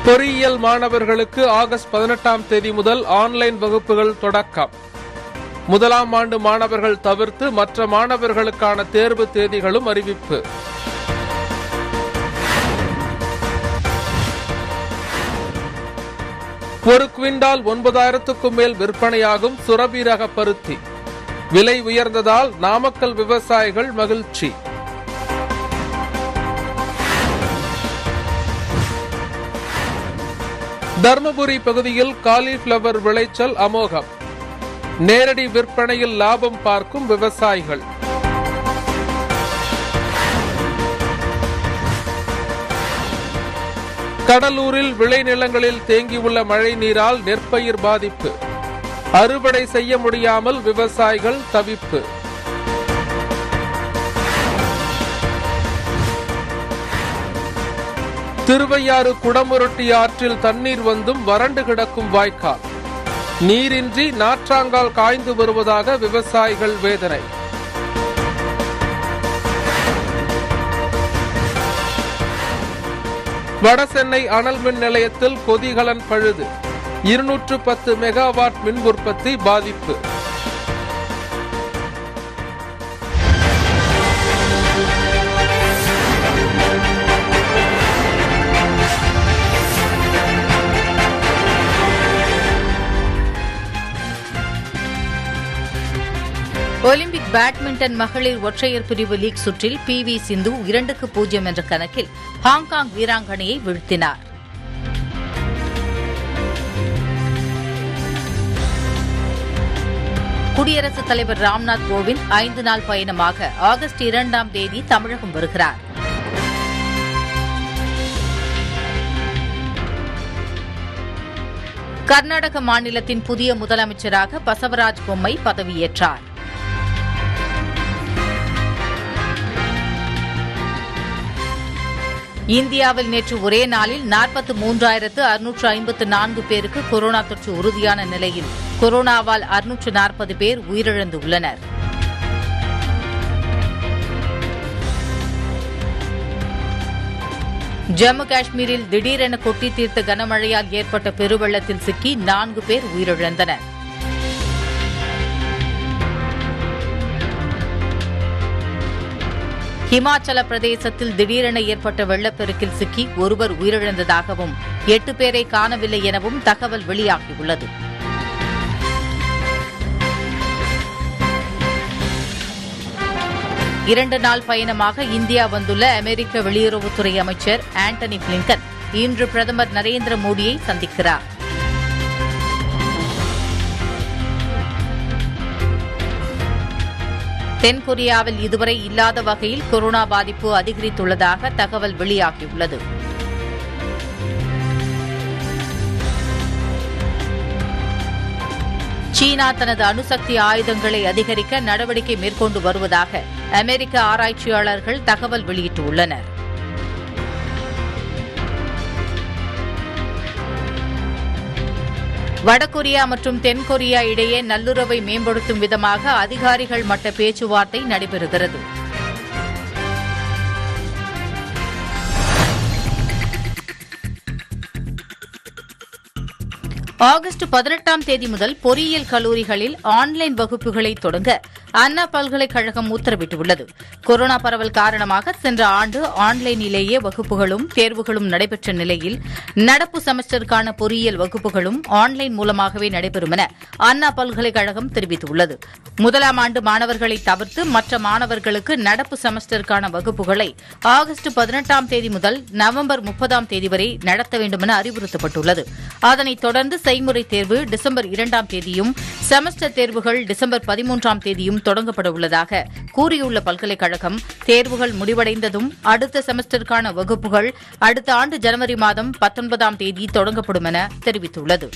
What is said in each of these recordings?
பொறியியல் மாணவர்களுக்கு ஆகஸ்ட் பதினெட்டாம் தேதி முதல் ஆன்லைன் வகுப்புகள் தொடக்கம் முதலாம் ஆண்டு மாணவர்கள் தவிர்த்து மற்ற மாணவர்களுக்கான தேர்வு தேதிகளும் அறிவிப்பு ஒரு குவிண்டால் ஒன்பதாயிரத்துக்கும் மேல் விற்பனையாகும் சுரபி ரக பருத்தி விலை உயர்ந்ததால் நாமக்கல் விவசாயிகள் மகிழ்ச்சி தர்மபுரி பகுதியில் காலிஃபிளவர் விளைச்சல் அமோகம் நேரடி விற்பனையில் லாபம் பார்க்கும் விவசாயிகள் கடலூரில் விளைநிலங்களில் தேங்கியுள்ள மழை நீரால் நெற்பயிர் பாதிப்பு அறுவடை செய்ய முடியாமல் விவசாயிகள் தவிப்பு திருவையாறு குடமுரட்டி ஆற்றில் தண்ணீர் வந்தும் வறண்டு கிடக்கும் வாய்க்கால் நீரின்றி நாற்றாங்கால் காய்ந்து வருவதாக விவசாயிகள் வேதனை வடசென்னை அனல் மின் நிலையத்தில் கொதிகலன் பழுது இருநூற்று பத்து மெகாவாட் மின் உற்பத்தி பாதிப்பு ஒலிம்பிக் பேட்மிண்டன் மகளிர் ஒற்றையர் பிரிவு லீக் சுற்றில் பி வி சிந்து இரண்டுக்கு பூஜ்ஜியம் என்ற கணக்கில் ஹாங்காங் வீராங்கனையை வீழ்த்தினார் குடியரசுத் தலைவர் ராம்நாத் கோவிந்த் ஐந்து நாள் பயணமாக ஆகஸ்ட் இரண்டாம் தேதி தமிழகம் வருகிறார் கர்நாடக மாநிலத்தின் புதிய முதலமைச்சராக பசவராஜ் பொம்மை பதவியேற்றார் இந்தியாவில் நேற்று ஒரே நாளில் நாற்பத்து மூன்றாயிரத்து அறுநூற்று ஐம்பத்து நான்கு பேருக்கு கொரோனா தொற்று உறுதியான நிலையில் கொரோனாவால் அறுநூற்று நாற்பது பேர் உயிரிழந்துள்ளனர் ஜம்மு காஷ்மீரில் திடீரென கொட்டி தீர்த்த கனமழையால் ஏற்பட்ட பெருவெள்ளத்தில் சிக்கி நான்கு பேர் உயிரிழந்தனர் ஹிமாச்சல பிரதேசத்தில் திடீரென ஏற்பட்ட வெள்ளப்பெருக்கில் சிக்கி ஒருவர் உயிரிழந்ததாகவும் எட்டு பேரை காணவில்லை எனவும் தகவல் வெளியாகியுள்ளது இரண்டு நாள் பயணமாக இந்தியா வந்துள்ள அமெரிக்க வெளியுறவுத்துறை அமைச்சர் ஆண்டனி பிளிங்கன் இன்று பிரதமர் நரேந்திர மோடியை சந்திக்கிறார் தென்கொரியாவில் இதுவரை இல்லாத வகையில் கொரோனா பாதிப்பு அதிகரித்துள்ளதாக தகவல் வெளியாகியுள்ளது சீனா தனது அணுசக்தி ஆயுதங்களை அதிகரிக்க நடவடிக்கை மேற்கொண்டு வருவதாக அமெரிக்க ஆராய்ச்சியாளர்கள் தகவல் வெளியிட்டுள்ளனர் வடகொரியா மற்றும் தென்கொரியா இடையே நல்லுறவை மேம்படுத்தும் விதமாக அதிகாரிகள் மட்ட பேச்சுவார்த்தை நடைபெறுகிறது ஆகஸ்ட் பதினெட்டாம் தேதி முதல் பொறியியல் கல்லூரிகளில் ஆன்லைன் வகுப்புகளை தொடங்க அண்ணா பல்கலைக்கழகம் உத்தரவிட்டுள்ளது கொரோனா பரவல் காரணமாக சென்ற ஆண்டு ஆன்லைனிலேயே வகுப்புகளும் தேர்வுகளும் நடைபெற்ற நிலையில் நடப்பு செமஸ்டருக்கான பொறியியல் வகுப்புகளும் ஆன்லைன் மூலமாகவே நடைபெறும் என அண்ணா பல்கலைக்கழகம் தெரிவித்துள்ளது முதலாம் ஆண்டு மாணவர்களை தவிர்த்து மற்ற மாணவர்களுக்கு நடப்பு செமஸ்டருக்கான வகுப்புகளை ஆகஸ்ட் பதினெட்டாம் தேதி முதல் நவம்பர் முப்பதாம் தேதி வரை நடத்த வேண்டும் என அறிவுறுத்தப்பட்டுள்ளது அதனைத் தொடர்ந்து செய்முறை தேர்வு டிசம்பர் இரண்டாம் தேதியும் செமஸ்டர் தேர்வுகள் டிசம்பர் பதிமூன்றாம் தேதியும் தொடங்கப்பட உள்ளதாக கூறியுள்ள பல்கலைக்கழகம் தேர்வுகள் முடிவடைந்ததும் அடுத்த செமஸ்டருக்கான வகுப்புகள் அடுத்த ஆண்டு ஜனவரி மாதம் பத்தொன்பதாம் தேதி தொடங்கப்படும் என தெரிவித்துள்ளது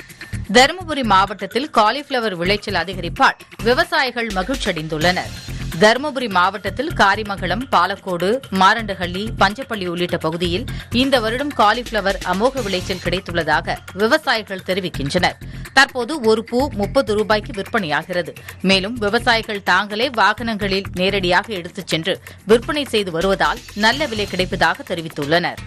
தருமபுரி மாவட்டத்தில் காலிஃபிளவர் விளைச்சல் அதிகரிப்பால் விவசாயிகள் மகிழ்ச்சியடைந்துள்ளனர் தருமபுரி மாவட்டத்தில் காரிமங்கலம் பாலக்கோடு மாரண்டஹள்ளி பஞ்சப்பள்ளி உள்ளிட்ட பகுதியில் இந்த வருடம் காலிஃபிளவர் அமோக விளைச்சல் கிடைத்துள்ளதாக விவசாயிகள் தெரிவிக்கின்றனர் தற்போது ஒரு பூ முப்பது ரூபாய்க்கு விற்பனையாகிறது மேலும் விவசாயிகள் தாங்களே வாகனங்களில் நேரடியாக எடுத்துச் சென்று விற்பனை செய்து வருவதால் நல்ல விலை கிடைப்பதாக தெரிவித்துள்ளனர்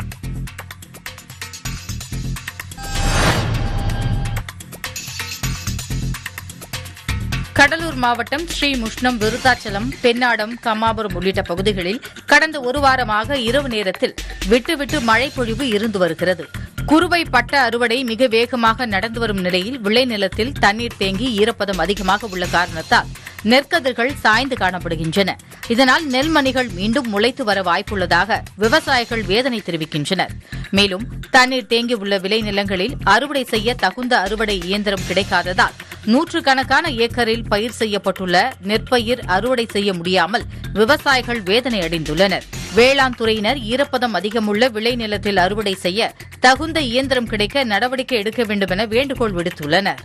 கடலூர் மாவட்டம் ஸ்ரீ முஷ்ணம் விருத்தாச்சலம் பெண்ணாடம் கம்மாபுரம் உள்ளிட்ட பகுதிகளில் கடந்த ஒரு வாரமாக இரவு நேரத்தில் விட்டுவிட்டு மழை பொழிவு இருந்து வருகிறது குறுவை பட்ட அறுவடை மிக வேகமாக நடந்து வரும் நிலையில் விளைநிலத்தில் தண்ணீர் தேங்கி ஈரப்பதம் அதிகமாக உள்ள காரணத்தால் நெற்கதிர்கள் சாய்ந்து காணப்படுகின்றன இதனால் நெல்மணிகள் மீண்டும் முளைத்து வர வாய்ப்புள்ளதாக விவசாயிகள் வேதனை தெரிவிக்கின்றனர் மேலும் தண்ணீர் தேங்கியுள்ள விளைநிலங்களில் அறுவடை செய்ய தகுந்த அறுவடை இயந்திரம் கிடைக்காததால் நூற்றுக்கணக்கான ஏக்கரில் பயிர் செய்யப்பட்டுள்ள நெற்பயிர் அறுவடை செய்ய முடியாமல் விவசாயிகள் வேதனை அடைந்துள்ளனர் வேளாண் துறையினர் ஈரப்பதம் அதிகமுள்ள விளைநிலத்தில் அறுவடை செய்ய தகுந்த இயந்திரம் கிடைக்க நடவடிக்கை எடுக்க வேண்டும் என வேண்டுகோள் விடுத்துள்ளனர்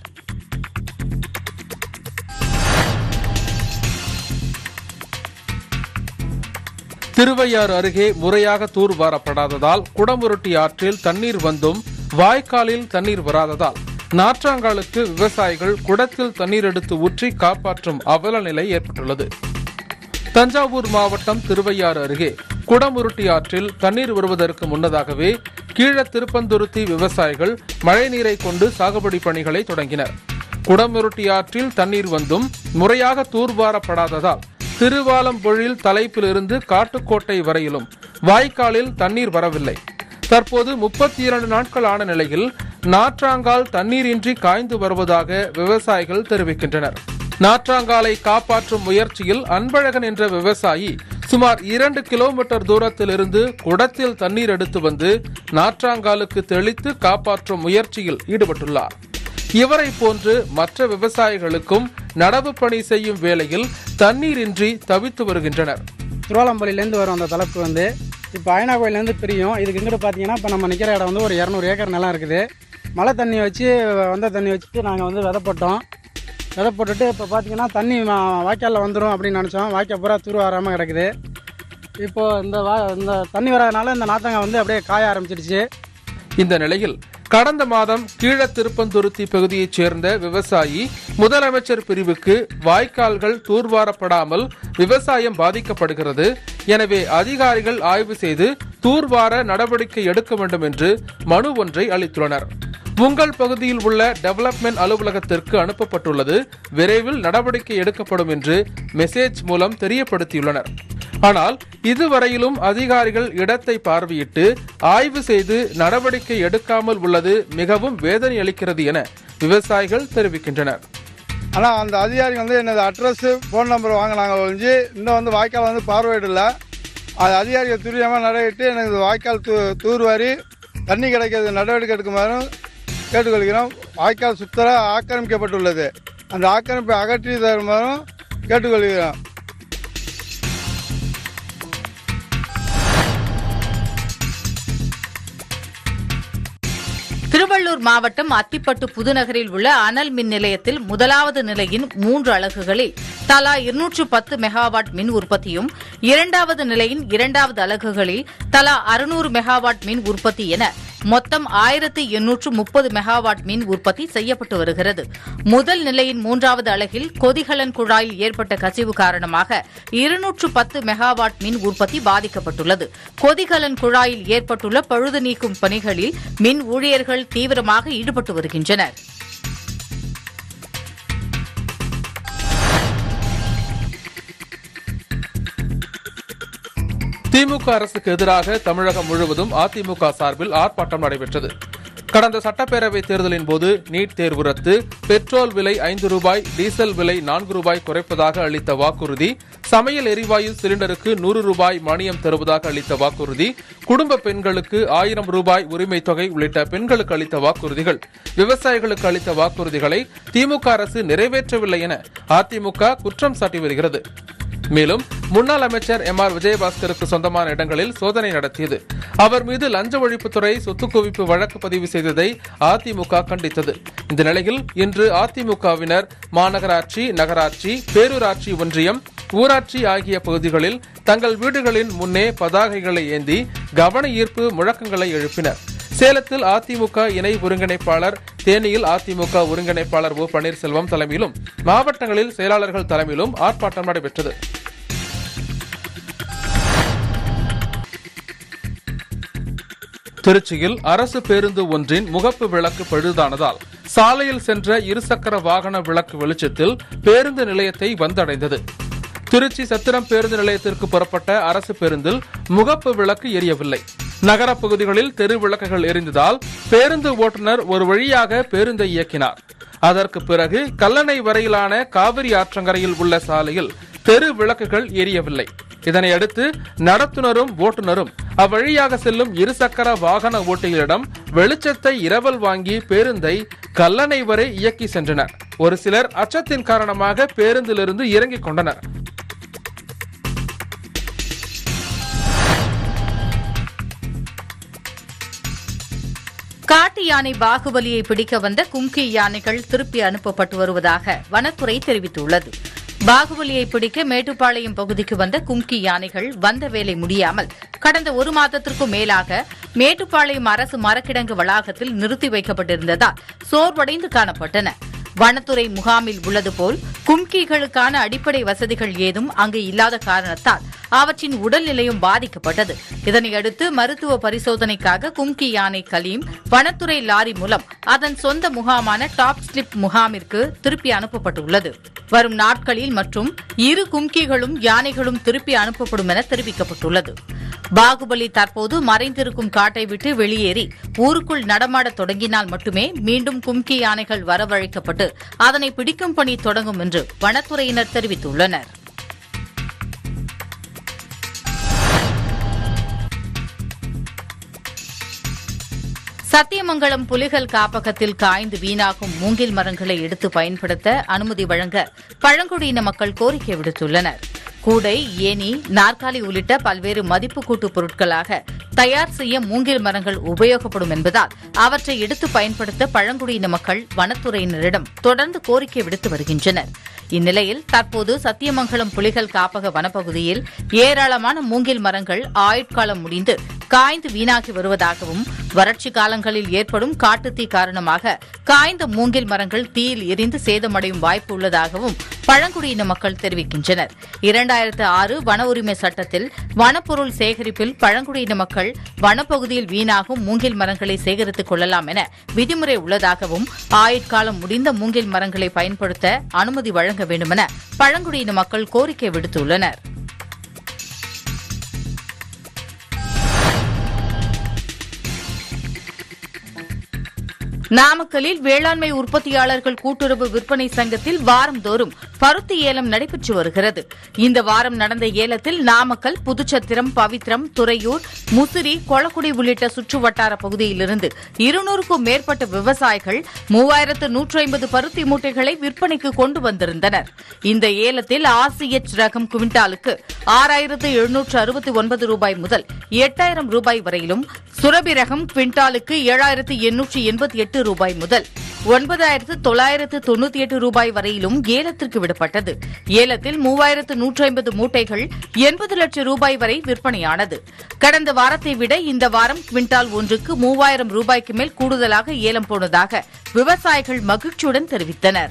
திருவையாறு அருகே முறையாக தூர்வாரப்படாததால் குடமுருட்டி ஆற்றில் தண்ணீர் வந்தும் வாய்க்காலில் தண்ணீர் வராததால் நாற்றாங்காலுக்கு விவசாயிகள் குடத்தில் தண்ணீர் எடுத்து ஊற்றி காப்பாற்றும் அவல நிலை ஏற்பட்டுள்ளது தஞ்சாவூர் மாவட்டம் திருவையாறு அருகே குடமுருட்டி ஆற்றில் தண்ணீர் வருவதற்கு முன்னதாகவே கீழ திருப்பந்துருத்தி விவசாயிகள் மழைநீரை கொண்டு சாகுபடி பணிகளை தொடங்கினர் குடமுருட்டி ஆற்றில் தண்ணீர் வந்தும் முறையாக தூர்வாரப்படாததால் திருவாலம்பொழில் தலைப்பிலிருந்து காட்டுக்கோட்டை வரையிலும் வாய்க்காலில் தண்ணீர் வரவில்லை தற்போது முப்பத்தி இரண்டு நாட்கள் ஆன நிலையில் நாற்றாங்கால் தண்ணீரின்றி காய்ந்து வருவதாக விவசாயிகள் தெரிவிக்கின்றனர் நாற்றாங்காலை காப்பாற்றும் முயற்சியில் அன்பழகன் என்ற விவசாயி சுமார் இரண்டு கிலோமீட்டர் தூரத்திலிருந்து குடத்தில் தண்ணீர் எடுத்து வந்து நாற்றாங்காலுக்கு தெளித்து காப்பாற்றும் முயற்சியில் ஈடுபட்டுள்ளார் இவரை போன்று மற்ற விவசாயிகளுக்கும் நடவு பணி செய்யும் வேளையில் தண்ணீரின்றி தவித்து வருகின்றனர் திருவாலம்பள்ளியிலேருந்து வரும் அந்த தலைப்பு வந்து இப்போ ஐநா கோயிலேருந்து பிரியும் இதுக்கு இங்கிட்டு பார்த்தீங்கன்னா இப்போ நம்ம நிற்கிற இடம் வந்து ஒரு இரநூறு ஏக்கர் நிலம் இருக்குது மழை தண்ணி வச்சு வந்த தண்ணி வச்சுட்டு நாங்கள் வந்து விதை போட்டோம் விதை போட்டுட்டு இப்போ பார்த்தீங்கன்னா தண்ணி வா- வாய்க்காலில் வந்துடும் அப்படின்னு நினச்சோம் வாய்க்கால் பூரா தூர் வராமல் கிடக்குது இப்போது இந்த வா இந்த தண்ணி வராதனால இந்த நாத்தங்க வந்து அப்படியே காய ஆரம்பிச்சிடுச்சு இந்த நிலையில் கடந்த மாதம் கீழ திருப்பந்துருத்தி பகுதியைச் சேர்ந்த விவசாயி முதலமைச்சர் பிரிவுக்கு வாய்க்கால்கள் தூர்வாரப்படாமல் விவசாயம் பாதிக்கப்படுகிறது எனவே அதிகாரிகள் ஆய்வு செய்து தூர்வார நடவடிக்கை எடுக்க வேண்டும் என்று மனு ஒன்றை அளித்துள்ளனர் உங்கள் பகுதியில் உள்ள டெவலப்மெண்ட் அலுவலகத்திற்கு அனுப்பப்பட்டுள்ளது விரைவில் நடவடிக்கை எடுக்கப்படும் என்று மெசேஜ் மூலம் தெரியப்படுத்தியுள்ளனர் ஆனால் இதுவரையிலும் அதிகாரிகள் இடத்தை பார்வையிட்டு ஆய்வு செய்து நடவடிக்கை எடுக்காமல் உள்ளது மிகவும் வேதனை அளிக்கிறது என விவசாயிகள் தெரிவிக்கின்றனர் ஆனால் அந்த அதிகாரி வந்து என்னது அட்ரஸ் ஃபோன் நம்பர் வாங்கினாங்க ஒழிஞ்சு இன்னும் வந்து வாய்க்கால் வந்து பார்வையிடல அது அதிகாரியை துரிதமாக நடவடிட்டு எனக்கு இந்த வாய்க்கால் தூ தூர்வாரி தண்ணி கிடைக்கிறது நடவடிக்கை எடுக்குமாறும் கேட்டுக்கொள்கிறோம் வாய்க்கால் சுத்தர ஆக்கிரமிக்கப்பட்டுள்ளது அந்த ஆக்கிரமிப்பை அகற்றி தருமாறும் கேட்டுக்கொள்கிறோம் திருவள்ளூர் மாவட்டம் அத்திப்பட்டு புதுநகரில் உள்ள அனல் மின் நிலையத்தில் முதலாவது நிலையின் மூன்று அலகுகளில் தலா இருநூற்று பத்து மெகாவாட் மின் உற்பத்தியும் இரண்டாவது நிலையின் இரண்டாவது அலகுகளில் தலா அறுநூறு மெகாவாட் மின் உற்பத்தி என மொத்தம் ஆயிரத்தி எண்ணூற்று முப்பது மெகாவாட் மின் உற்பத்தி செய்யப்பட்டு வருகிறது முதல் நிலையின் மூன்றாவது அலகில் கொதிகலன் குழாயில் ஏற்பட்ட கசிவு காரணமாக இருநூற்று பத்து மெகாவாட் மின் உற்பத்தி பாதிக்கப்பட்டுள்ளது கொதிகலன் குழாயில் ஏற்பட்டுள்ள பழுது நீக்கும் பணிகளில் மின் ஊழியர்கள் தீவிரமாக ஈடுபட்டு வருகின்றனர் திமுக அரசுக்கு எதிராக தமிழகம் முழுவதும் அதிமுக சார்பில் ஆர்ப்பாட்டம் நடைபெற்றது கடந்த சட்டப்பேரவை தேர்தலின் போது நீட் தேர்வு ரத்து பெட்ரோல் விலை ஐந்து ரூபாய் டீசல் விலை நான்கு ரூபாய் குறைப்பதாக அளித்த வாக்குறுதி சமையல் எரிவாயு சிலிண்டருக்கு நூறு ரூபாய் மானியம் தருவதாக அளித்த வாக்குறுதி குடும்ப பெண்களுக்கு ஆயிரம் ரூபாய் உரிமை தொகை உள்ளிட்ட பெண்களுக்கு அளித்த வாக்குறுதிகள் விவசாயிகளுக்கு அளித்த வாக்குறுதிகளை திமுக அரசு நிறைவேற்றவில்லை என அதிமுக குற்றம் சாட்டி வருகிறது மேலும் முன்னாள் அமைச்சர் எம் ஆர் விஜயபாஸ்கருக்கு சொந்தமான இடங்களில் சோதனை நடத்தியது அவர் மீது லஞ்ச ஒழிப்புத்துறை சொத்து குவிப்பு வழக்கு பதிவு செய்ததை அதிமுக கண்டித்தது இந்த நிலையில் இன்று அதிமுகவினர் மாநகராட்சி நகராட்சி பேரூராட்சி ஒன்றியம் ஊராட்சி ஆகிய பகுதிகளில் தங்கள் வீடுகளின் முன்னே பதாகைகளை ஏந்தி கவன ஈர்ப்பு முழக்கங்களை எழுப்பினர் சேலத்தில் அதிமுக இணை ஒருங்கிணைப்பாளர் தேனியில் அதிமுக ஒருங்கிணைப்பாளர் ஓ பன்னீர்செல்வம் தலைமையிலும் மாவட்டங்களில் செயலாளர்கள் தலைமையிலும் ஆர்ப்பாட்டம் நடைபெற்றது திருச்சியில் அரசு பேருந்து ஒன்றின் முகப்பு விளக்கு பழுதானதால் சாலையில் சென்ற இருசக்கர வாகன விளக்கு வெளிச்சத்தில் பேருந்து நிலையத்தை வந்தடைந்தது திருச்சி சத்திரம் பேருந்து நிலையத்திற்கு புறப்பட்ட அரசு பேருந்தில் முகப்பு விளக்கு எரியவில்லை நகர பகுதிகளில் தெரு விளக்குகள் எரிந்ததால் பேருந்து ஓட்டுநர் ஒரு வழியாக பேருந்தை இயக்கினார் அதற்கு பிறகு கல்லணை வரையிலான காவிரி ஆற்றங்கரையில் உள்ள சாலையில் தெரு விளக்குகள் எரியவில்லை இதனையடுத்து நடத்துனரும் ஓட்டுநரும் அவ்வழியாக செல்லும் இருசக்கர வாகன ஓட்டிகளிடம் வெளிச்சத்தை இரவல் வாங்கி பேருந்தை கல்லணை வரை இயக்கி சென்றனர் ஒரு சிலர் அச்சத்தின் காரணமாக பேருந்திலிருந்து இறங்கிக் கொண்டனர் காட்டு யானை பாகுபலியை பிடிக்க வந்த கும்கி யானைகள் திருப்பி அனுப்பப்பட்டு வருவதாக வனத்துறை தெரிவித்துள்ளது பாகுபலியை பிடிக்க மேட்டுப்பாளையம் பகுதிக்கு வந்த கும்கி யானைகள் வந்த வேலை முடியாமல் கடந்த ஒரு மாதத்திற்கும் மேலாக மேட்டுப்பாளையம் அரசு மரக்கிடங்கு வளாகத்தில் நிறுத்தி வைக்கப்பட்டிருந்ததால் சோர்வடைந்து காணப்பட்டன வனத்துறை முகாமில் உள்ளது போல் கும்கிகளுக்கான அடிப்படை வசதிகள் ஏதும் அங்கு இல்லாத காரணத்தால் அவற்றின் உடல்நிலையும் பாதிக்கப்பட்டது இதனையடுத்து மருத்துவ பரிசோதனைக்காக கும்கி யானை கலீம் வனத்துறை லாரி மூலம் அதன் சொந்த முகாமான டாப் ஸ்லிப் முகாமிற்கு திருப்பி அனுப்பப்பட்டுள்ளது வரும் நாட்களில் மற்றும் இரு கும்கிகளும் யானைகளும் திருப்பி அனுப்பப்படும் என தெரிவிக்கப்பட்டுள்ளது பாகுபலி தற்போது மறைந்திருக்கும் காட்டை விட்டு வெளியேறி ஊருக்குள் நடமாடத் தொடங்கினால் மட்டுமே மீண்டும் கும்கி யானைகள் வரவழைக்கப்பட்டு அதனை பிடிக்கும் பணி தொடங்கும் என்று வனத்துறையினர் தெரிவித்துள்ளனர் சத்தியமங்கலம் புலிகள் காப்பகத்தில் காய்ந்து வீணாகும் மூங்கில் மரங்களை எடுத்து பயன்படுத்த அனுமதி வழங்க பழங்குடியின மக்கள் கோரிக்கை விடுத்துள்ளனர் கூடை ஏணி நாற்காலி உள்ளிட்ட பல்வேறு மதிப்பு கூட்டு பொருட்களாக தயார் செய்ய மூங்கில் மரங்கள் உபயோகப்படும் என்பதால் அவற்றை எடுத்து பயன்படுத்த பழங்குடியின மக்கள் வனத்துறையினரிடம் தொடர்ந்து கோரிக்கை விடுத்து வருகின்றனர் இந்நிலையில் தற்போது சத்தியமங்கலம் புலிகள் காப்பக வனப்பகுதியில் ஏராளமான மூங்கில் மரங்கள் ஆயுட்காலம் முடிந்து காய்ந்து வீணாகி வருவதாகவும் வறட்சி காலங்களில் ஏற்படும் காட்டுத்தீ காரணமாக காய்ந்த மூங்கில் மரங்கள் தீயில் எரிந்து சேதமடையும் வாய்ப்பு உள்ளதாகவும் பழங்குடியின மக்கள் தெரிவிக்கின்றனர் இரண்டாயிரத்து ஆறு வன உரிமை சட்டத்தில் வனப்பொருள் சேகரிப்பில் பழங்குடியின மக்கள் வனப்பகுதியில் வீணாகும் மூங்கில் மரங்களை சேகரித்துக் கொள்ளலாம் என விதிமுறை உள்ளதாகவும் ஆயுட்காலம் முடிந்த மூங்கில் மரங்களை பயன்படுத்த அனுமதி வழங்க வேண்டுமென பழங்குடியின மக்கள் கோரிக்கை விடுத்துள்ளனர் நாமக்கலில் வேளாண்மை உற்பத்தியாளர்கள் கூட்டுறவு விற்பனை சங்கத்தில் வாரந்தோறும் பருத்தி ஏலம் நடைபெற்று வருகிறது இந்த வாரம் நடந்த ஏலத்தில் நாமக்கல் புதுச்சத்திரம் பவித்ரம் துறையூர் முசிறி கொளக்குடி உள்ளிட்ட சுற்று வட்டார பகுதியிலிருந்து இருநூறுக்கும் மேற்பட்ட விவசாயிகள் மூவாயிரத்து நூற்று ஐம்பது பருத்தி மூட்டைகளை விற்பனைக்கு கொண்டு வந்திருந்தனர் இந்த ஏலத்தில் ஆர்சிஎச் ரகம் குவிண்டாலுக்கு ஆறாயிரத்து எழுநூற்று அறுபத்தி ஒன்பது ரூபாய் முதல் எட்டாயிரம் ரூபாய் வரையிலும் சுரபி ரகம் குவிண்டாலுக்கு ஏழாயிரத்து எண்ணூற்று எண்பத்தி எட்டு ரூபாய் முதல் ஒன்பதாயிரத்து தொள்ளாயிரத்து தொண்ணூத்தி எட்டு ரூபாய் வரையிலும் ஏலத்திற்கு விடப்பட்டது ஏலத்தில் மூவாயிரத்து நூற்றி ஐம்பது மூட்டைகள் எண்பது லட்சம் ரூபாய் வரை விற்பனையானது கடந்த வாரத்தை விட இந்த வாரம் குவிண்டால் ஒன்றுக்கு மூவாயிரம் ரூபாய்க்கு மேல் கூடுதலாக ஏலம் போனதாக விவசாயிகள் மகிழ்ச்சியுடன் தெரிவித்தனர்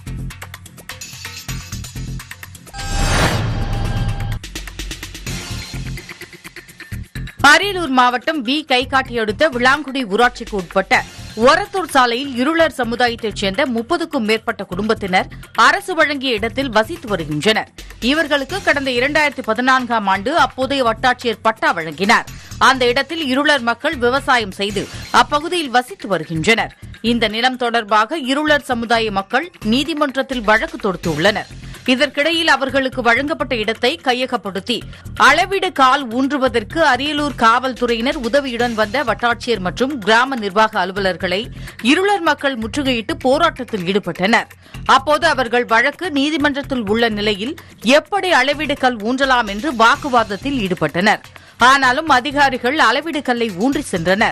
அரியலூர் மாவட்டம் வி கைகாட்டி அடுத்த விளாங்குடி ஊராட்சிக்கு உட்பட்ட ஒரத்தூர் சாலையில் இருளர் சமுதாயத்தைச் சேர்ந்த முப்பதுக்கும் மேற்பட்ட குடும்பத்தினர் அரசு வழங்கிய இடத்தில் வசித்து வருகின்றனர் இவர்களுக்கு கடந்த இரண்டாயிரத்தி பதினான்காம் ஆண்டு அப்போதைய வட்டாட்சியர் பட்டா வழங்கினார் அந்த இடத்தில் இருளர் மக்கள் விவசாயம் செய்து அப்பகுதியில் வசித்து வருகின்றனர் இந்த நிலம் தொடர்பாக இருளர் சமுதாய மக்கள் நீதிமன்றத்தில் வழக்கு தொடுத்துள்ளனர் இதற்கிடையில் அவர்களுக்கு வழங்கப்பட்ட இடத்தை கையகப்படுத்தி அளவீடு கால் ஊன்றுவதற்கு அரியலூர் காவல்துறையினர் உதவியுடன் வந்த வட்டாட்சியர் மற்றும் கிராம நிர்வாக அலுவலர்களை இருளர் மக்கள் முற்றுகையிட்டு போராட்டத்தில் ஈடுபட்டனர் அப்போது அவர்கள் வழக்கு நீதிமன்றத்தில் உள்ள நிலையில் எப்படி அளவீடு கல் ஊன்றலாம் என்று வாக்குவாதத்தில் ஈடுபட்டனர் ஆனாலும் அதிகாரிகள் அளவீடு கல்லை ஊன்றி சென்றனர்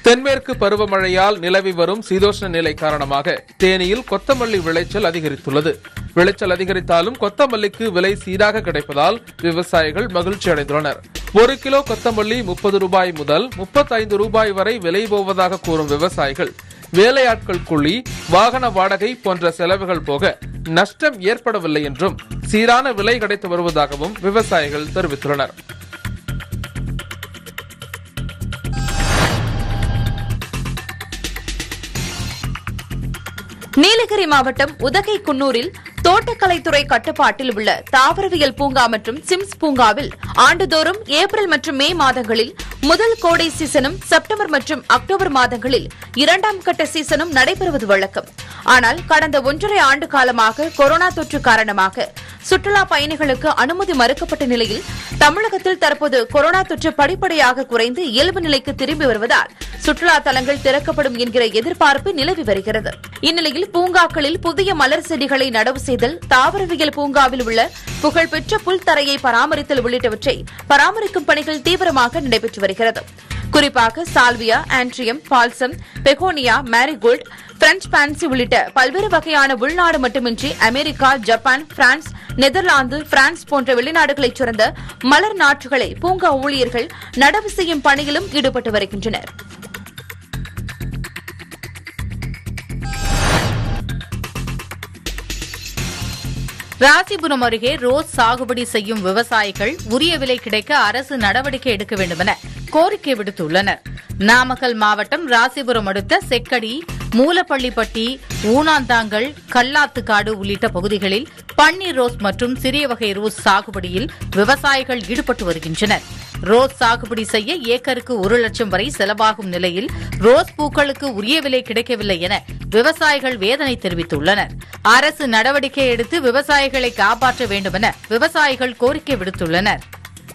தென்மேற்கு பருவமழையால் நிலவி வரும் சீதோஷ்ண நிலை காரணமாக தேனியில் கொத்தமல்லி விளைச்சல் அதிகரித்துள்ளது விளைச்சல் அதிகரித்தாலும் கொத்தமல்லிக்கு விலை சீராக கிடைப்பதால் விவசாயிகள் மகிழ்ச்சி அடைந்துள்ளனர் ஒரு கிலோ கொத்தமல்லி முப்பது ரூபாய் முதல் முப்பத்தைந்து ரூபாய் வரை விலை போவதாக கூறும் விவசாயிகள் வேலையாட்கள் கூலி வாகன வாடகை போன்ற செலவுகள் போக நஷ்டம் ஏற்படவில்லை என்றும் சீரான விலை கிடைத்து வருவதாகவும் விவசாயிகள் தெரிவித்துள்ளனர் நீலகிரி மாவட்டம் உதகை குன்னூரில் தோட்டக்கலைத்துறை கட்டுப்பாட்டில் உள்ள தாவரவியல் பூங்கா மற்றும் சிம்ஸ் பூங்காவில் ஆண்டுதோறும் ஏப்ரல் மற்றும் மே மாதங்களில் முதல் கோடை சீசனும் செப்டம்பர் மற்றும் அக்டோபர் மாதங்களில் இரண்டாம் கட்ட சீசனும் நடைபெறுவது வழக்கம் ஆனால் கடந்த ஒன்றரை ஆண்டு காலமாக கொரோனா தொற்று காரணமாக சுற்றுலா பயணிகளுக்கு அனுமதி மறுக்கப்பட்ட நிலையில் தமிழகத்தில் தற்போது கொரோனா தொற்று படிப்படியாக குறைந்து இயல்பு நிலைக்கு திரும்பி வருவதால் சுற்றுலா தலங்கள் திறக்கப்படும் என்கிற எதிர்பார்ப்பு நிலவி வருகிறது இந்நிலையில் பூங்காக்களில் புதிய மலர் செடிகளை நடவு செய்தல் தாவரவியல் பூங்காவில் உள்ள புகழ்பெற்ற புல் தரையை பராமரித்தல் உள்ளிட்டவற்றை பராமரிக்கும் பணிகள் தீவிரமாக நடைபெற்று வருகிறது குறிப்பாக salvia anthurium balsam begonia marigold French pansy உள்ளிட்ட பல்வேறு வகையான உள்நாடு மட்டுமின்றி America Japan France Netherlands France போன்ற வெளிநாடுகளைச் சேர்ந்த மலர் நாற்றுகளை பூங்கா ஊழியர்கள் நடவு செய்யும் பணியிலும் ஈடுபட்டு வருகின்றனர் ராசிபுரம் அருகே ரோஸ் சாகுபடி செய்யும் விவசாயிகள் உரிய விலை கிடைக்க அரசு நடவடிக்கை எடுக்க வேண்டுமென கோரிக்கை விடுத்துள்ளனர் நாமக்கல் மாவட்டம் ராசிபுரம் அடுத்த செக்கடி மூலப்பள்ளிப்பட்டி ஊனாந்தாங்கல் கல்லாத்துக்காடு உள்ளிட்ட பகுதிகளில் பன்னீர் ரோஸ் மற்றும் சிறிய வகை ரோஸ் சாகுபடியில் விவசாயிகள் ஈடுபட்டு வருகின்றனர் ரோஸ் சாகுபடி செய்ய ஏக்கருக்கு ஒரு லட்சம் வரை செலவாகும் நிலையில் ரோஸ் பூக்களுக்கு உரிய விலை கிடைக்கவில்லை என விவசாயிகள் வேதனை தெரிவித்துள்ளனர் அரசு நடவடிக்கை எடுத்து விவசாயிகளை காப்பாற்ற வேண்டுமென விவசாயிகள் கோரிக்கை விடுத்துள்ளனர்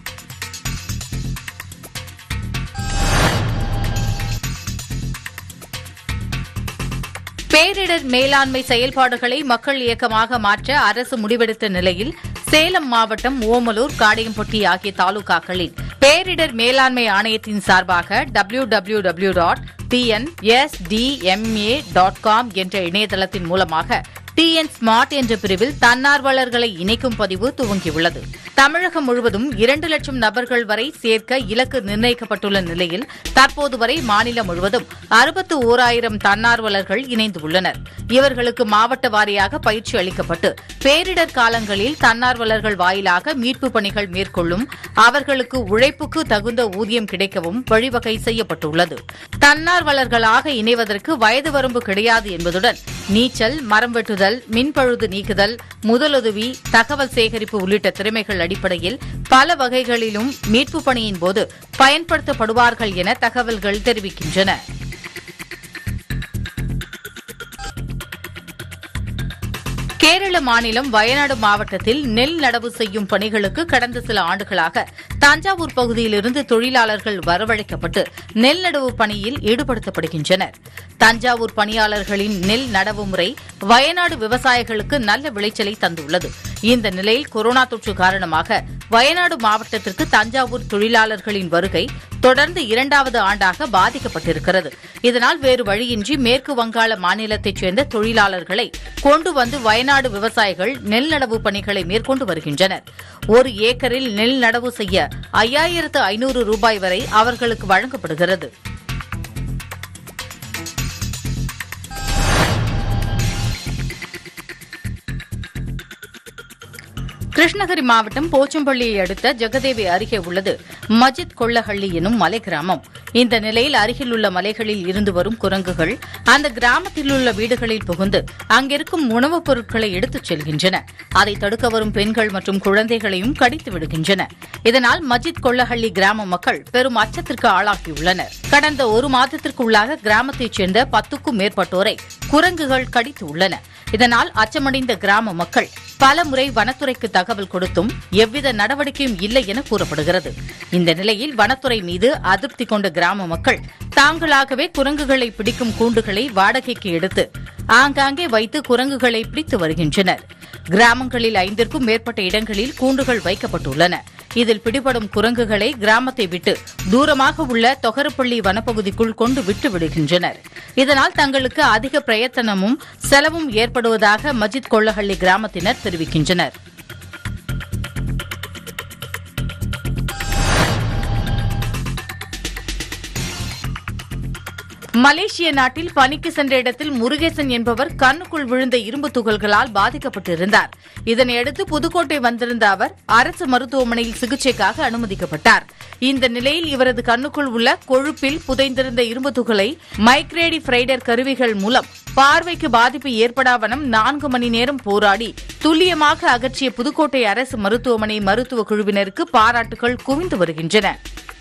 பேரிடர் மேலாண்மை செயல்பாடுகளை மக்கள் இயக்கமாக மாற்ற அரசு முடிவெடுத்த நிலையில் சேலம் மாவட்டம் ஓமலூர் காடையம்பட்டி ஆகிய தாலுகாக்களில் பேரிடர் மேலாண்மை ஆணையத்தின் சார்பாக W W W dot TNSDMA dot com என்ற இணையதளத்தின் மூலமாக டிஎன் ஸ்மார்ட் என்ற பிரிவில் தன்னார்வலர்களை இணைக்கும் பதிவு துவங்கியுள்ளது தமிழகம் முழுவதும் இரண்டு லட்சம் நபர்கள் வரை சேர்க்க இலக்கு நிர்ணயிக்கப்பட்டுள்ள நிலையில் தற்போது வரை மாநிலம் முழுவதும் அறுபத்து ஓராயிரம் தன்னார்வலர்கள் இணைந்துள்ளனர் இவர்களுக்கு மாவட்ட வாரியாக பயிற்சி அளிக்கப்பட்டு பேரிடர் காலங்களில் தன்னார்வலர்கள் வாயிலாக மீட்பு பணிகள் மேற்கொள்ளும் அவர்களுக்கு உழைப்புக்கு தகுந்த ஊதியம் கிடைக்கவும் வழிவகை செய்யப்பட்டுள்ளது தன்னார்வலர்களாக இணைவதற்கு வயது வரம்பு கிடையாது என்பதுடன் நீச்சல் மரம் வெட்டுதல் மின்பழுது நீக்குதல் முதலுதவி தகவல் சேகரிப்பு உள்ளிட்ட திறமைகள் அடிப்படையில் பல வகைகளிலும் மீட்பு பணியின் போது பயன்படுத்தப்படுவார்கள் என தகவல்கள் தெரிவிக்கின்றன கேரள மாநிலம் வயநாடு மாவட்டத்தில் நெல் நடவு செய்யும் பணிகளுக்கு கடந்த சில ஆண்டுகளாக தஞ்சாவூர் பகுதியிலிருந்து தொழிலாளர்கள் வரவழைக்கப்பட்டு நெல் நடவு பணியில் ஈடுபடுத்தப்படுகின்றனர் தஞ்சாவூர் பணியாளர்களின் நெல் நடவு முறை வயநாடு விவசாயிகளுக்கு நல்ல விளைச்சலை தந்துள்ளது இந்த நிலையில் கொரோனா தொற்று காரணமாக வயநாடு மாவட்டத்திற்கு தஞ்சாவூர் தொழிலாளர்களின் வருகை தொடர்ந்து இரண்டாவது ஆண்டாக பாதிக்கப்பட்டிருக்கிறது இதனால் வேறு வழியின்றி மேற்கு வங்காள மாநிலத்தைச் சேர்ந்த தொழிலாளர்களை கொண்டு வந்து வயநாடு விவசாயிகள் நெல் நடவு பணிகளை மேற்கொண்டு வருகின்றனர் ஒரு ஏக்கரில் நெல் நடவு செய்ய ஐயாயிரத்து ஐநூறு ரூபாய் வரை அவர்களுக்கு வழங்கப்படுகிறது கிருஷ்ணகிரி மாவட்டம் போச்சம்பள்ளியை அடுத்த ஜெகதேவி அருகே உள்ளது மஜித் கொள்ளஹள்ளி எனும் மலை கிராமம் இந்த நிலையில் அருகில் உள்ள மலைகளில் இருந்து வரும் குரங்குகள் அந்த கிராமத்தில் உள்ள வீடுகளில் புகுந்து அங்கிருக்கும் உணவுப் பொருட்களை எடுத்துச் செல்கின்றன அதை தடுக்க வரும் பெண்கள் மற்றும் குழந்தைகளையும் கடித்து விடுகின்றன இதனால் மஜித் கொள்ளஹள்ளி கிராம மக்கள் பெரும் அச்சத்திற்கு ஆளாகியுள்ளனர் கடந்த ஒரு மாதத்திற்குள்ளாக கிராமத்தைச் சேர்ந்த பத்துக்கும் மேற்பட்டோரை குரங்குகள் கடித்து உள்ளன இதனால் அச்சமடைந்த கிராம மக்கள் பல முறை வனத்துறைக்கு தகவல் கொடுத்தும் எவ்வித நடவடிக்கையும் இல்லை என கூறப்படுகிறது இந்த நிலையில் வனத்துறை மீது அதிருப்தி கொண்ட கிராம மக்கள் தாங்களாகவே குரங்குகளை பிடிக்கும் கூண்டுகளை வாடகைக்கு எடுத்து ஆங்காங்கே வைத்து குரங்குகளை பிடித்து வருகின்றனர் கிராமங்களில் ஐந்திற்கும் மேற்பட்ட இடங்களில் கூண்டுகள் வைக்கப்பட்டுள்ளன இதில் பிடிபடும் குரங்குகளை கிராமத்தை விட்டு தூரமாக உள்ள தொகரப்பள்ளி வனப்பகுதிக்குள் கொண்டு விட்டு விடுகின்றனர் இதனால் தங்களுக்கு அதிக பிரயத்தனமும் செலவும் ஏற்படுவதாக மஜித் கொள்ளஹள்ளி கிராமத்தினர் தெரிவிக்கின்றனர் மலேசிய நாட்டில் பணிக்கு சென்ற இடத்தில் முருகேசன் என்பவர் கண்ணுக்குள் விழுந்த இரும்பு துகள்களால் பாதிக்கப்பட்டிருந்தார் இதனையடுத்து புதுக்கோட்டை வந்திருந்த அவர் அரசு மருத்துவமனையில் சிகிச்சைக்காக அனுமதிக்கப்பட்டார் இந்த நிலையில் இவரது கண்ணுக்குள் உள்ள கொழுப்பில் புதைந்திருந்த இரும்பு துகளை மைக்ரேடி ஃபிரைடர் கருவிகள் மூலம் பார்வைக்கு பாதிப்பு ஏற்படாவனம் நான்கு மணி நேரம் போராடி துல்லியமாக அகற்றிய புதுக்கோட்டை அரசு மருத்துவமனை மருத்துவ குழுவினருக்கு பாராட்டுகள் குவிந்து வருகின்றன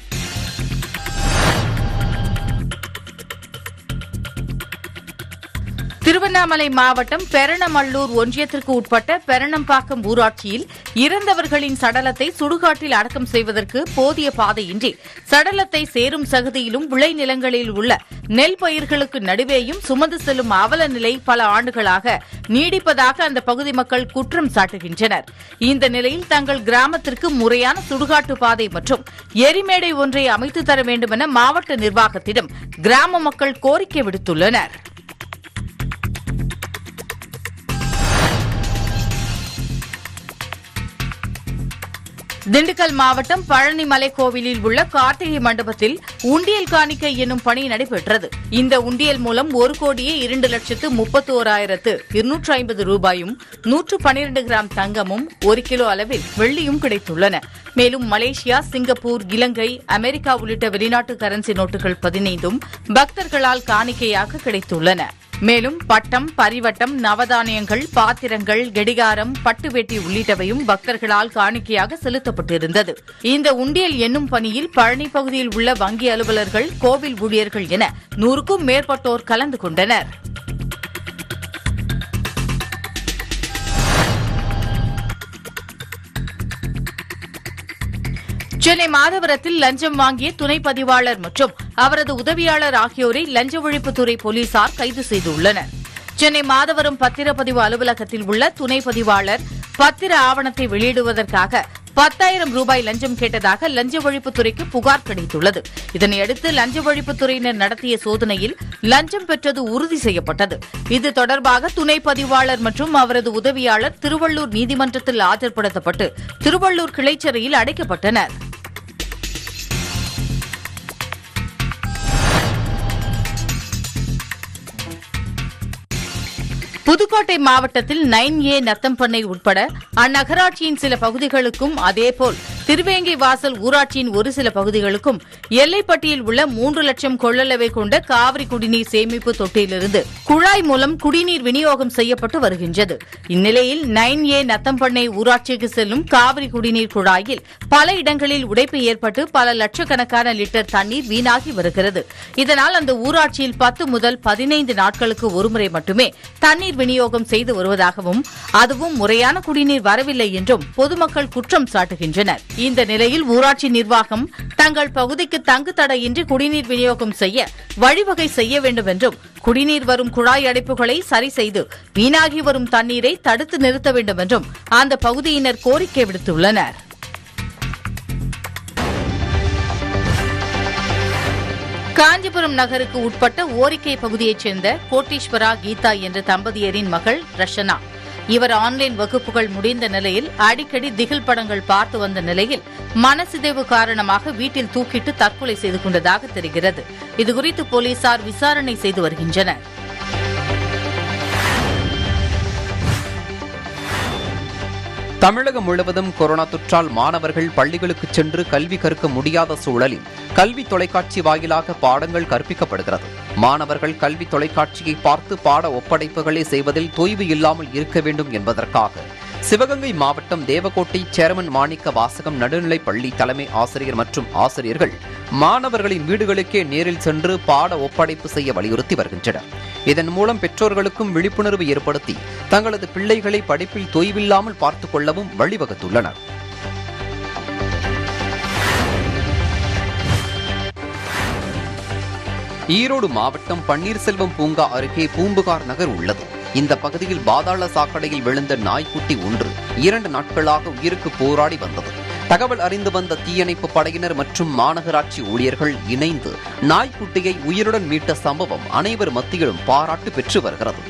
திருவண்ணாமலை மாவட்டம் பெரணமல்லூர் ஒன்றியத்திற்கு உட்பட்ட பெரணம்பாக்கம் ஊராட்சியில் இறந்தவர்களின் சடலத்தை சுடுகாட்டில் அடக்கம் செய்வதற்கு போதிய பாதையின்றி சடலத்தை சேரும் சகுதியிலும் விளைநிலங்களில் உள்ள நெல் பயிர்களுக்கு நடுவேயும் சுமந்து செல்லும் அவல நிலை பல ஆண்டுகளாக நீடிப்பதாக அந்த பகுதி மக்கள் குற்றம் சாட்டுகின்றனர் இந்த நிலையில் தங்கள் கிராமத்திற்கு முறையான சுடுகாட்டு பாதை மற்றும் எரிமேடை ஒன்றை அமைத்து தர வேண்டுமென மாவட்ட நிர்வாகத்திடம் கிராம மக்கள் கோரிக்கை விடுத்துள்ளனர் திண்டுக்கல் மாவட்டம் பழனி மலை கோவிலில் உள்ள கார்த்திகை மண்டபத்தில் உண்டியல் காணிக்கை என்னும் பணி நடைபெற்றது இந்த உண்டியல் மூலம் ஒரு கோடியே இரண்டு லட்சத்து முப்பத்தி ஓராயிரத்து இருநூற்று ஐம்பது ரூபாயும் நூற்று பனிரண்டு கிராம் தங்கமும் ஒரு கிலோ அளவில் வெள்ளியும் கிடைத்துள்ளன மேலும் மலேசியா சிங்கப்பூர் இலங்கை அமெரிக்கா உள்ளிட்ட வெளிநாட்டு கரன்சி நோட்டுகள் பதினைந்தும் பக்தர்களால் காணிக்கையாக கிடைத்துள்ளன மேலும் பட்டம் பரிவட்டம் நவதானியங்கள் பாத்திரங்கள் கெடிகாரம் பட்டு வேட்டி உள்ளிட்டவையும் பக்தர்களால் காணிக்கையாக செலுத்தப்பட்டிருந்தது இந்த உண்டியல் என்னும் பணியில் பழனி பகுதியில் உள்ள வங்கி அலுவலர்கள் கோவில் ஊழியர்கள் என நூறுக்கும் மேற்பட்டோர் கலந்து கொண்டனர் சென்னை மாதவரத்தில் லஞ்சம் வாங்கிய துணை பதிவாளர் மற்றும் அவரது உதவியாளர் ஆகியோரை லஞ்ச ஒழிப்புத்துறை போலீசார் கைது செய்துள்ளனர் சென்னை மாதவரம் பத்திரப்பதிவு அலுவலகத்தில் உள்ள துணை பதிவாளர் பத்திர ஆவணத்தை வெளியிடுவதற்காக பத்தாயிரம் ரூபாய் லஞ்சம் கேட்டதாக லஞ்ச ஒழிப்புத்துறைக்கு புகார் கிடைத்துள்ளது இதனையடுத்து லஞ்ச ஒழிப்புத்துறையினர் நடத்திய சோதனையில் லஞ்சம் பெற்றது உறுதி செய்யப்பட்டது இது தொடர்பாக துணை பதிவாளர் மற்றும் அவரது உதவியாளர் திருவள்ளூர் நீதிமன்றத்தில் ஆஜர்படுத்தப்பட்டு திருவள்ளூர் கிளைச்சிறையில் அடைக்கப்பட்டனர் புதுக்கோட்டை மாவட்டத்தில் நைன் ஏ நத்தம்பண்ணை உட்பட அந்நகராட்சியின் சில பகுதிகளுக்கும் அதேபோல் திருவேங்கை வாசல் ஊராட்சியின் ஒரு சில பகுதிகளுக்கும் எல்லைப்பட்டியில் உள்ள மூன்று லட்சம் கொள்ளளவை கொண்ட காவிரி குடிநீர் சேமிப்பு தொட்டியிலிருந்து குழாய் மூலம் குடிநீர் விநியோகம் செய்யப்பட்டு வருகின்றது இந்நிலையில் நைன் ஏ நத்தம்பண்ணை ஊராட்சிக்கு செல்லும் காவிரி குடிநீர் குழாயில் பல இடங்களில் உடைப்பு ஏற்பட்டு பல லட்சக்கணக்கான லிட்டர் தண்ணீர் வீணாகி வருகிறது இதனால் அந்த ஊராட்சியில் பத்து முதல் பதினைந்து நாட்களுக்கு ஒருமுறை மட்டுமே தண்ணீர் விநியோகம் செய்து வருவதாகவும் அதுவும் முறையான குடிநீர் வரவில்லை என்றும் பொதுமக்கள் குற்றம் சாட்டுகின்றனர் இந்த நிலையில் ஊராட்சி நிர்வாகம் தங்கள் பகுதிக்கு தங்கு தடையின்றி குடிநீர் விநியோகம் செய்ய வழிவகை செய்ய வேண்டும் என்றும் குடிநீர் வரும் குழாய் அடைப்புகளை சரி செய்து வீணாகி வரும் தண்ணீரை தடுத்து நிறுத்த வேண்டும் என்றும் அந்த பகுதியினர் கோரிக்கை விடுத்துள்ளனர் காஞ்சிபுரம் நகருக்கு உட்பட்ட ஓரிக்கை பகுதியைச் சேர்ந்த கோட்டீஸ்வரா கீதா என்ற தம்பதியரின் மகள் ரஷனா இவர் ஆன்லைன் வகுப்புகள் முடிந்த நிலையில் அடிக்கடி திகில் படங்கள் பார்த்து வந்த நிலையில் மனசிதைவு காரணமாக வீட்டில் தூக்கிட்டு தற்கொலை செய்து கொண்டதாக தெரிகிறது இதுகுறித்து போலீசார் விசாரணை செய்து வருகின்றனர் தமிழகம் முழுவதும் கொரோனா தொற்றால் மாணவர்கள் பள்ளிகளுக்கு சென்று கல்வி கற்க முடியாத சூழலில் கல்வி தொலைக்காட்சி வாயிலாக பாடங்கள் கற்பிக்கப்படுகிறது மாணவர்கள் கல்வி தொலைக்காட்சியை பார்த்து பாட ஒப்படைப்புகளை செய்வதில் தொய்வு இல்லாமல் இருக்க வேண்டும் என்பதற்காக சிவகங்கை மாவட்டம் தேவக்கோட்டை சேர்மன் மாணிக்க வாசகம் நடுநிலைப் பள்ளி தலைமை ஆசிரியர் மற்றும் ஆசிரியர்கள் மாணவர்களின் வீடுகளுக்கே நேரில் சென்று பாட ஒப்படைப்பு செய்ய வலியுறுத்தி வருகின்றனர் இதன் மூலம் பெற்றோர்களுக்கும் விழிப்புணர்வு ஏற்படுத்தி தங்களது பிள்ளைகளை படிப்பில் தொய்வில்லாமல் பார்த்துக் கொள்ளவும் வழிவகுத்துள்ளனர் ஈரோடு மாவட்டம் பன்னீர்செல்வம் பூங்கா அருகே பூம்புகார் நகர் உள்ளது இந்த பகுதியில் பாதாள சாக்கடையில் விழுந்த நாய்க்குட்டி ஒன்று இரண்டு நாட்களாக உயிருக்கு போராடி வந்தது தகவல் அறிந்து வந்த தீயணைப்பு படையினர் மற்றும் மாநகராட்சி ஊழியர்கள் இணைந்து நாய்க்குட்டியை உயிருடன் மீட்ட சம்பவம் அனைவர் மத்தியிலும் பாராட்டு பெற்று வருகிறது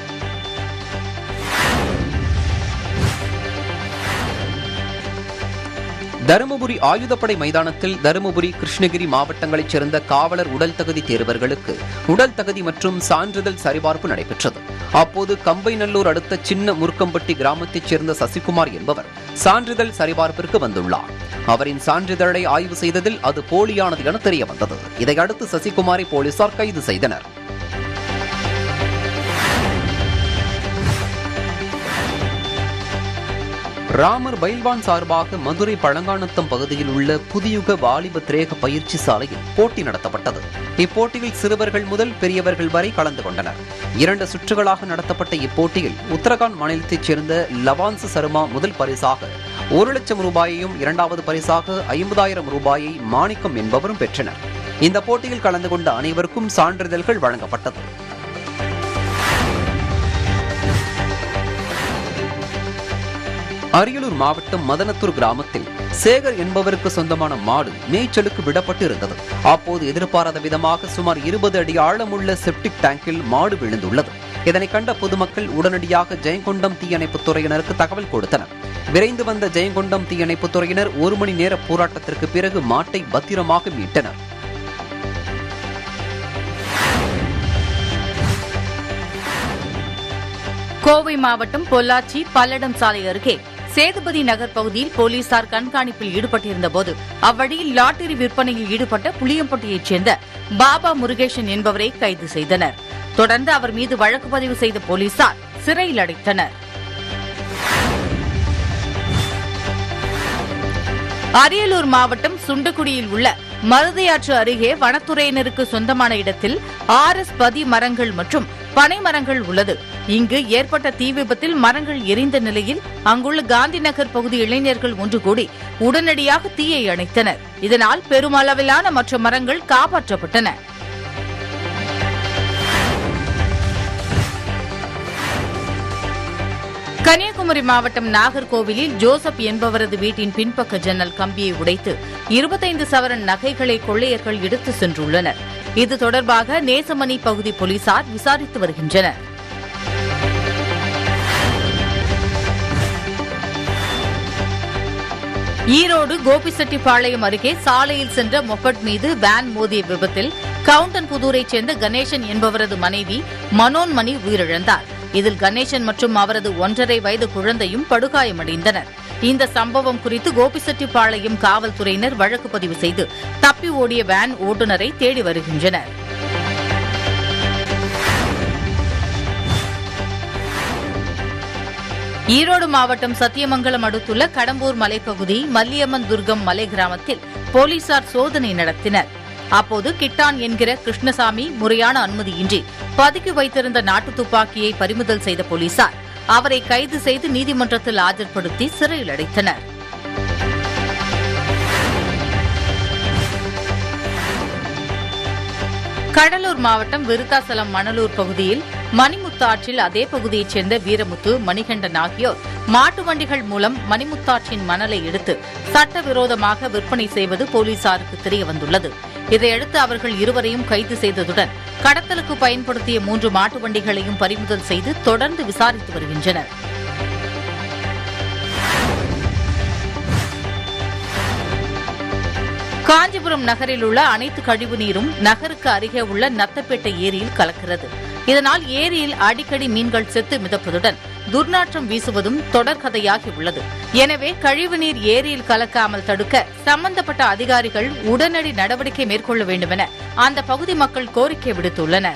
தருமபுரி ஆயுதப்படை மைதானத்தில் தருமபுரி கிருஷ்ணகிரி மாவட்டங்களைச் சேர்ந்த காவலர் உடல் தகுதி தேர்வர்களுக்கு உடல் தகுதி மற்றும் சான்றிதழ் சரிபார்ப்பு நடைபெற்றது அப்போது கம்பைநல்லூர் அடுத்த சின்ன முருக்கம்பட்டி கிராமத்தைச் சேர்ந்த சசிகுமார் என்பவர் சான்றிதழ் சரிபார்ப்பிற்கு வந்துள்ளார் அவரின் சான்றிதழை ஆய்வு செய்ததில் அது போலியானது என தெரிய வந்தது இதையடுத்து சசிகுமாரை போலீசார் கைது செய்தனர் ராமர் பைல்வான் சார்பாக மதுரை பழங்கானத்தம் பகுதியில் உள்ள புதியுக வாலிப திரேக பயிற்சி சாலையில் போட்டி நடத்தப்பட்டது இப்போட்டியில் சிறுவர்கள் முதல் பெரியவர்கள் வரை கலந்து கொண்டனர் இரண்டு சுற்றுகளாக நடத்தப்பட்ட இப்போட்டியில் உத்தரகாண்ட் மாநிலத்தைச் சேர்ந்த லவான்ஸ் சர்மா முதல் பரிசாக ஒரு லட்சம் ரூபாயையும் இரண்டாவது பரிசாக ஐம்பதாயிரம் ரூபாயை மாணிக்கம் என்பவரும் பெற்றனர் இந்த போட்டியில் கலந்து கொண்ட அனைவருக்கும் சான்றிதழ்கள் வழங்கப்பட்டது அரியலூர் மாவட்டம் மதனத்தூர் கிராமத்தில் சேகர் என்பவருக்கு சொந்தமான மாடு மேய்ச்சலுக்கு விடப்பட்டு இருந்தது அப்போது எதிர்பாராத விதமாக சுமார் இருபது அடி ஆழமுள்ள செப்டிக் டேங்கில் மாடு விழுந்துள்ளது இதனை கண்ட பொதுமக்கள் உடனடியாக ஜெயங்கொண்டம் தீயணைப்புத் துறையினருக்கு தகவல் கொடுத்தனர் விரைந்து வந்த ஜெயங்கொண்டம் தீயணைப்புத் துறையினர் ஒரு மணி நேர போராட்டத்திற்கு பிறகு மாட்டை பத்திரமாக மீட்டனர் கோவை மாவட்டம் பொள்ளாச்சி பல்லடம் சாலை அருகே சேதுபதி நகர் பகுதியில் போலீசார் கண்காணிப்பில் ஈடுபட்டிருந்த போது அவ்வழியில் லாட்டரி விற்பனையில் ஈடுபட்ட புளியம்பட்டியைச் சேர்ந்த பாபா முருகேசன் என்பவரை கைது செய்தனர் தொடர்ந்து அவர் மீது வழக்கு பதிவு செய்த போலீசார் சிறையில் அடைத்தனர் அரியலூர் மாவட்டம் சுண்டக்குடியில் உள்ள மருதையாற்று அருகே வனத்துறையினருக்கு சொந்தமான இடத்தில் ஆர் எஸ் பதி மரங்கள் மற்றும் பனை மரங்கள் உள்ளது இங்கு ஏற்பட்ட தீ விபத்தில் மரங்கள் எரிந்த நிலையில் அங்குள்ள காந்தி நகர் பகுதி இளைஞர்கள் ஒன்று கூடி உடனடியாக தீயை அணைத்தனர் இதனால் பெருமளவிலான மற்ற மரங்கள் காப்பாற்றப்பட்டன கன்னியாகுமரி மாவட்டம் நாகர்கோவிலில் ஜோசப் என்பவரது வீட்டின் பின்பக்க ஜன்னல் கம்பியை உடைத்து இருபத்தைந்து சவரன் நகைகளை கொள்ளையர்கள் எடுத்து சென்றுள்ளனர் இது தொடர்பாக நேசமணி பகுதி போலீசார் விசாரித்து வருகின்றனர் ஈரோடு கோபிசெட்டிப்பாளையம் அருகே சாலையில் சென்ற மொபட் மீது வேன் மோதிய விபத்தில் கவுண்டன் புதூரைச் சேர்ந்த கணேசன் என்பவரது மனைவி மனோன்மணி உயிரிழந்தார் இதில் கணேசன் மற்றும் அவரது ஒன்றரை வயது குழந்தையும் படுகாயமடைந்தனர் இந்த சம்பவம் குறித்து கோபிசெட்டிப்பாளையம் காவல்துறையினர் வழக்கு பதிவு செய்து தப்பி ஓடிய வேன் ஓட்டுநரை தேடி வருகின்றனர் ஈரோடு மாவட்டம் சத்தியமங்கலம் அடுத்துள்ள கடம்பூர் மலைப்பகுதி மல்லியம்மன் துர்கம் மலை கிராமத்தில் போலீசார் சோதனை நடத்தினர் அப்போது கிட்டான் என்கிற கிருஷ்ணசாமி முறையான அனுமதியின்றி பதுக்கி வைத்திருந்த நாட்டு துப்பாக்கியை பறிமுதல் செய்த போலீசார் அவரை கைது செய்து நீதிமன்றத்தில் ஆஜர்படுத்தி சிறையில் அடைத்தனர் கடலூர் மாவட்டம் விருத்தாசலம் மணலூர் பகுதியில் மணிமுத்தாற்றில் அதே பகுதியைச் சேர்ந்த வீரமுத்து மணிகண்டன் ஆகியோர் மாட்டு வண்டிகள் மூலம் மணிமுத்தாற்றின் மணலை எடுத்து சட்டவிரோதமாக விற்பனை செய்வது போலீசாருக்கு தெரியவந்துள்ளது இதையடுத்து அவர்கள் இருவரையும் கைது செய்ததுடன் கடத்தலுக்கு பயன்படுத்திய மூன்று மாட்டு வண்டிகளையும் பறிமுதல் செய்து தொடர்ந்து விசாரித்து வருகின்றனர் காஞ்சிபுரம் நகரில் உள்ள அனைத்து கழிவு நீரும் நகருக்கு அருகே உள்ள நத்தப்பேட்டை ஏரியில் கலக்கிறது இதனால் ஏரியில் அடிக்கடி மீன்கள் செத்து மிதப்பதுடன் துர்நாற்றம் வீசுவதும் தொடர்கதையாகி உள்ளது எனவே கழிவுநீர் ஏரியில் கலக்காமல் தடுக்க சம்பந்தப்பட்ட அதிகாரிகள் உடனடி நடவடிக்கை மேற்கொள்ள வேண்டுமென அந்த பகுதி மக்கள் கோரிக்கை விடுத்துள்ளனர்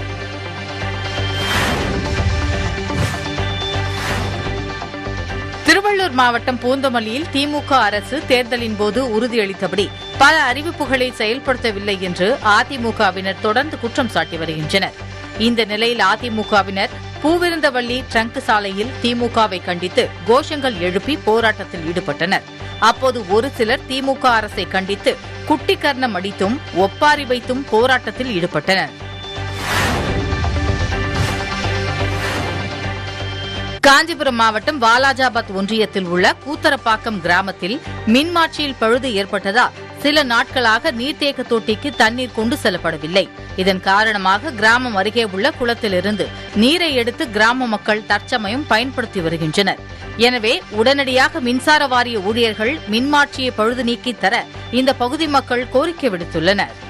திருவள்ளூர் மாவட்டம் பூந்தமல்லியில் திமுக அரசு தேர்தலின் போது உறுதியளித்தபடி பல அறிவிப்புகளை செயல்படுத்தவில்லை என்று அதிமுகவினர் தொடர்ந்து குற்றம் சாட்டி வருகின்றனர் இந்த நிலையில் அதிமுகவினர் பூவிருந்தவள்ளி ட்ரங்க் சாலையில் திமுகவை கண்டித்து கோஷங்கள் எழுப்பி போராட்டத்தில் ஈடுபட்டனர் அப்போது ஒரு சிலர் திமுக அரசை கண்டித்து குட்டிக்கர்ணம் அடித்தும் ஒப்பாரி வைத்தும் போராட்டத்தில் ஈடுபட்டனர் காஞ்சிபுரம் மாவட்டம் வாலாஜாபாத் ஒன்றியத்தில் உள்ள கூத்தரப்பாக்கம் கிராமத்தில் மின்மாற்றியில் பழுது ஏற்பட்டதால் சில நாட்களாக நீர்த்தேக்க தொட்டிக்கு தண்ணீர் கொண்டு செல்லப்படவில்லை இதன் காரணமாக கிராமம் அருகே உள்ள குளத்திலிருந்து நீரை எடுத்து கிராம மக்கள் தற்சமயம் பயன்படுத்தி வருகின்றனர் எனவே உடனடியாக மின்சார வாரிய ஊழியர்கள் மின்மாற்றியை பழுது நீக்கி தர இந்த பகுதி மக்கள் கோரிக்கை விடுத்துள்ளனர்